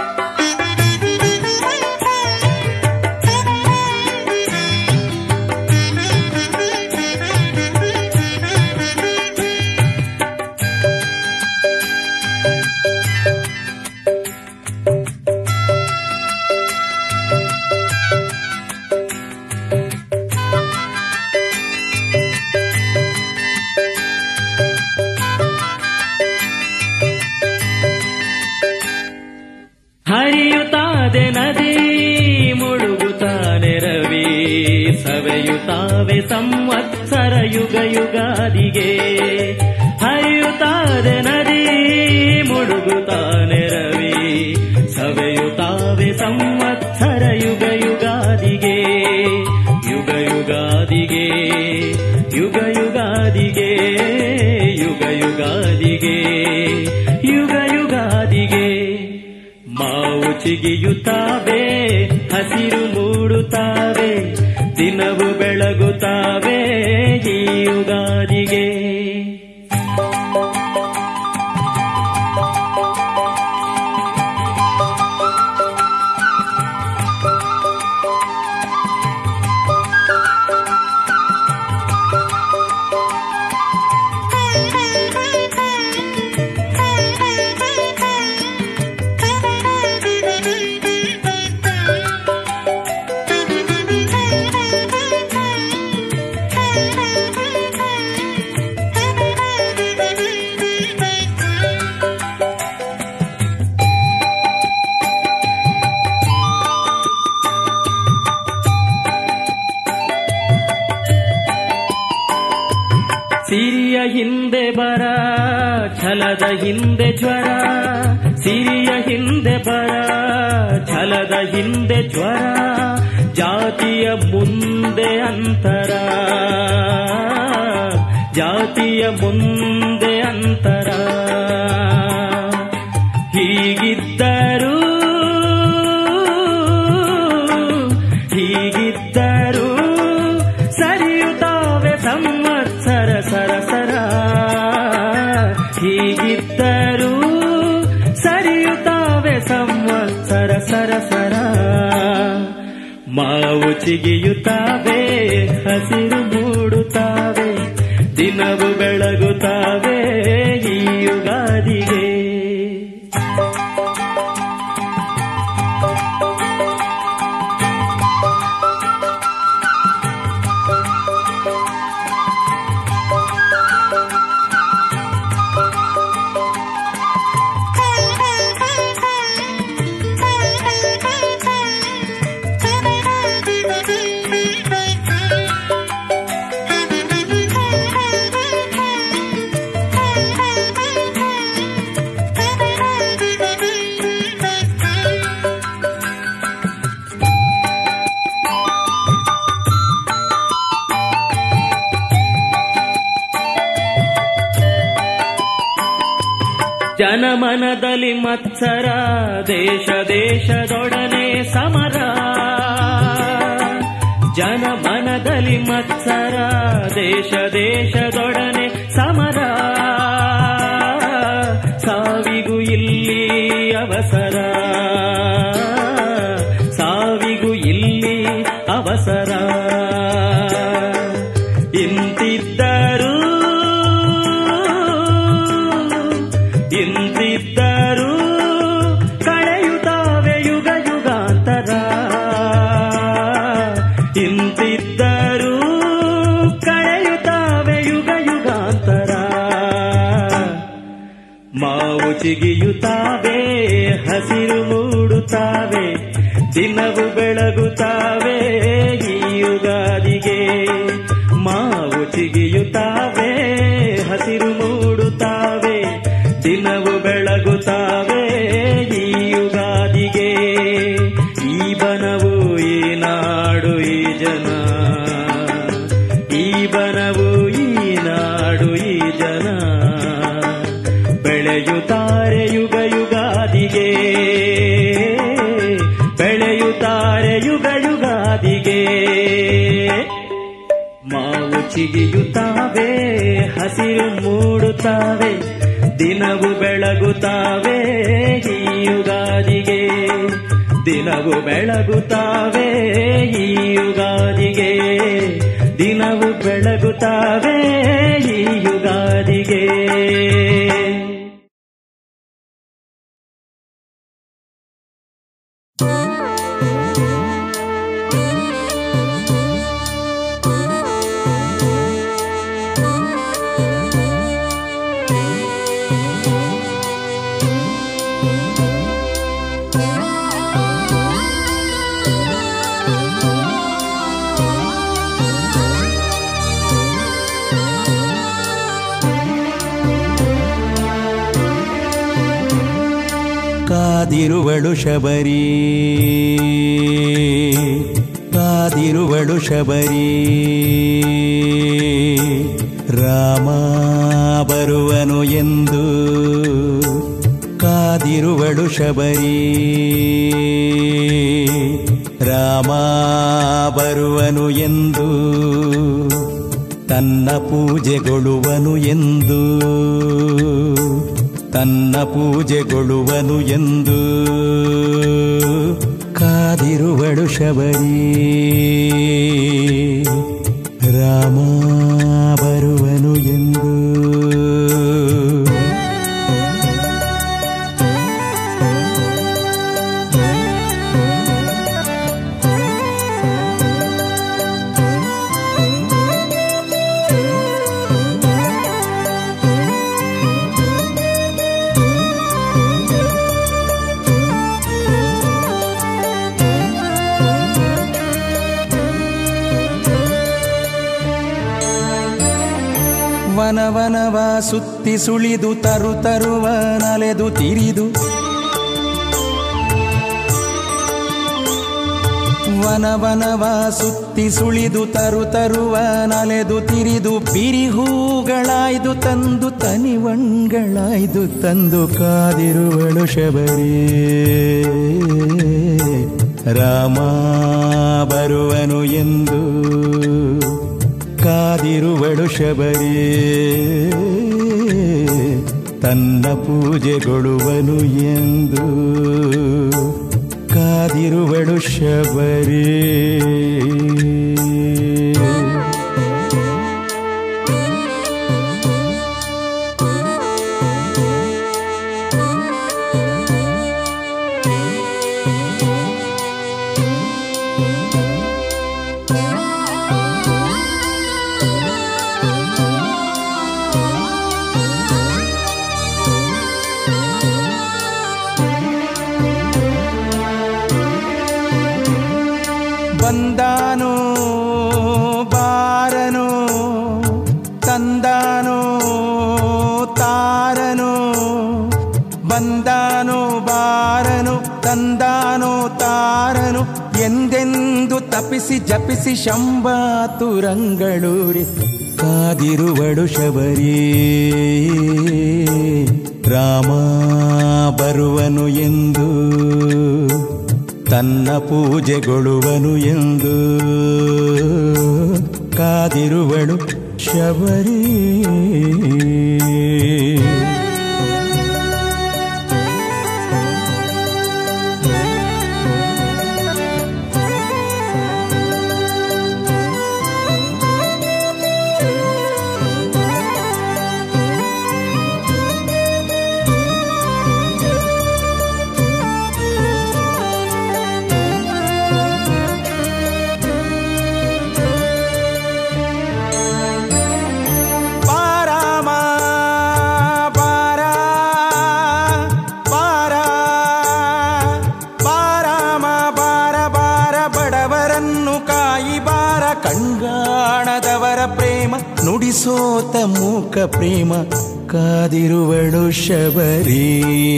Thank you. ಹರಿಯುತ್ತಾದೆ ನದಿ ಮುಳುಗುತ್ತಾನೆ ರವಿ ಸವೆಯುತ್ತಾವೆ ಸಂವತ್ಸರ ಯುಗ ಯುಗಾದಿಗೆ ಹರಿಯುತ್ತಾದೆ ನದಿ ಮುಳುಗುತ್ತಾನೆ ರವಿ ಸವೆಯುತ್ತಾವೆ ಸಂವತ್ಸರ ಯುಗ ಯುಗಾದಿಗೆ ಯುಗ ಯುಗಾದಿಗೆ ಯುಗ ಯುಗಾದಿಗೆ ಯುಗ ಯುಗಾದಿಗೆ ಯುಗ ಯುಗಾದಿಗೆ ಮಾವು ಚಿಗಿಯುತ್ತಾವೆ ಹಸಿರು ಮೂಡುತ್ತಾವೆ ದಿನವು ಬೆಳಗುತ್ತಾವೆ ಈ ಯುಗಾದಿಗೆ ಸಿರಿಯ ಹಿಂದೆ ಬರ ಛಲದ ಹಿಂದೆ ಜ್ವರ ಸಿರಿಯ ಹಿಂದೆ ಬರ ಛಲದ ಹಿಂದೆ ಜ್ವರ ಜಾತಿಯ ಮುಂದೆ ಅಂತರ ಜಾತಿಯ ಮುಂದೆ ಅಂತರ ಹೀಗಿದ್ದರೂ ಹೀಗಿದ್ದರೂ ಸರಿಯುತ್ತಾವೆ ಸಂವತ್ಸರ ಸರ ಸರ ಹೀಗಿದ್ದರೂ ಸರಿಯುತ್ತಾವೆ ಸಂವತ್ಸರ ಸರ ಸರ ಮಾವು ಚಿಗಿಯುತ್ತಾವೆ ಹಸಿರು ಮೂಡುತ್ತಾವೆ ದಿನವು ಬೆಳಗುತ್ತಾವೆ ಈ ಯುಗಾದಿಗೆ ಜನಮನದಲ್ಲಿ ಮತ್ಸರ ದೇಶ ದೇಶದೊಡನೆ ಸಮರ ಜನಮನದಲ್ಲಿ ಮತ್ಸರ ದೇಶ ದೇಶದೊಡನೆ ಸಮರ ಸಾವಿಗೂ ಇಲ್ಲಿ ಅವಸರ ಸಾವಿಗೂ ಇಲ್ಲಿ ಅವಸರ ಇಂತಿದ್ದರೂ ಇಂತಿದ್ದರೂ ಕಳೆಯುತ್ತಾವೆ ಯುಗ ಯುಗಾಂತರ ಇಂತಿದ್ದರೂ ಕಳೆಯುತ್ತಾವೆ ಯುಗ ಯುಗಾಂತರ ಮಾವು ಚಿಗಿಯುತ್ತಾವೆ ಹಸಿರು ಮೂಡುತ್ತಾವೆ ದಿನವು ಬೆಳಗುತ್ತಾವೆ ಈ ಯುಗಾದಿಗೆ ಮಾವು ಚಿಗಿಯುತ್ತಾವೆ ಹಸಿರು ಮೂಡುತ್ತಾವೆ ದಿನವು ಬೆಳಗುತ್ತಾವೆ ಈ ಯುಗಾದಿಗೆ ಈ ಬನವು ಈ ನಾಡು ಈ ಜನ ಈ ಬನವು ಈ ನಾಡು ಈ ಜನ ಬೆಳೆಯುತ್ತಾರೆ ಯುಗ ಯುಗಾದಿಗೆ ಬೆಳೆಯುತ್ತಾರೆ ಯುಗ ಯುಗಾದಿಗೆ ಮಾವು ಚಿಗಿಯುತ್ತಾವೆ ಹಸಿರು ಮೂಡುತ್ತಾವೆ ದಿನವು ಬೆಳಗುತ್ತಾವೆ ಈ ಯುಗಾದಿಗೆ ದಿನವು ಬೆಳಗುತ್ತಾವೆ ಈ ಯುಗಾದಿಗೆ ದಿನವು ಬೆಳಗುತ್ತಾವೆ ಈ ಯುಗಾದಿಗೆ Thank you. ಕಾದಿರುವಳು ಶಬರಿ ಕಾದಿರುವಳು ಶಬರಿ ರಾಮ ಬರುವನು ಎಂದು ಕಾದಿರುವಳು ಶಬರಿ ರಾಮ ಬರುವನು ಎಂದು ತನ್ನ ಪೂಜೆಗೊಳ್ಳುವನು ಎಂದು ತನ್ನ ಪೂಜೆಗೊಳ್ಳುವನು ಎಂದು ಕಾದಿರುವಳು ಶಬರಿ ರಾಮ ಬರುವನು ಎಂದು ವನವನವ ಸುತ್ತಿ ಸುಳಿದು ತರು ತರುವ ನಲೆದು ತಿರಿದು ವನವನವ ಸುತ್ತಿ ಸುಳಿದು ತರು ತರುವ ನಲೆದು ತಿರಿದು ಬಿರಿಹೂಗಳಾಯ್ದು ತಂದು ತನಿವಣ್ಗಳಾಯ್ದು ತಂದು ಕಾದಿರುವಳು ಶಬರಿ ರಾಮ ಬರುವನು ಎಂದು ಕಾದಿರುವಳು ಶಬರಿ ತನ್ನ ಪೂಜೆಗೊಳ್ಳುವನು ಎಂದು ಕಾದಿರುವಳು ಶಬರಿ ಬಂದಾನೋ ಬಾರನೋ ತಂದಾನೋ ತಾರನೋ ಬಂದಾನೋ ಬಾರನು ತಂದಾನೋ ತಾರನು ಎಂದೆಂದು ತಪಿಸಿ ಜಪಿಸಿ ಶಂಬಾತುರಂಗಳೂರಿ ಕಾದಿರುವಳು ಶಬರಿ ರಾಮ ಬರುವನು ಎಂದು ತನ್ನ ಪೂಜೆಗೊಳ್ಳುವನು ಎಂದು ಕಾದಿರುವಳು ಶಬರಿ ಬಾರಾಮ ಬಾರ ಬಾರ ಬಾರಾಮ ಬಾರ ಬಾರ ಬಡವರನ್ನು ಕಾಯಿ ಬಾರ ಕಣ್ಗಾಣದವರ ಪ್ರೇಮ ನುಡಿಸೋತ ಮೂಕ ಪ್ರೇಮ ಕಾದಿರುವಳು ಶಬರಿ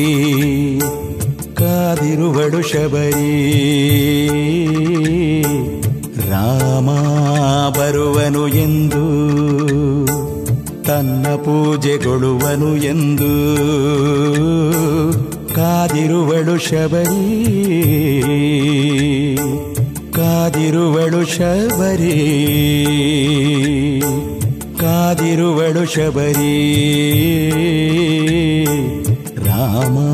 ಕಾದಿರುವಳು ಶಬರಿ ರಾಮ ಬರುವನು ಎಂದು ತನ್ನ ಪೂಜೆಗೊಳ್ಳುವನು ಎಂದು ಕಾದಿರುವಳು ಶಬರಿ ಕಾದಿರುವಳು ಶಬರಿ ಕಾದಿರುವಳು ಶಬರಿ ರಾಮ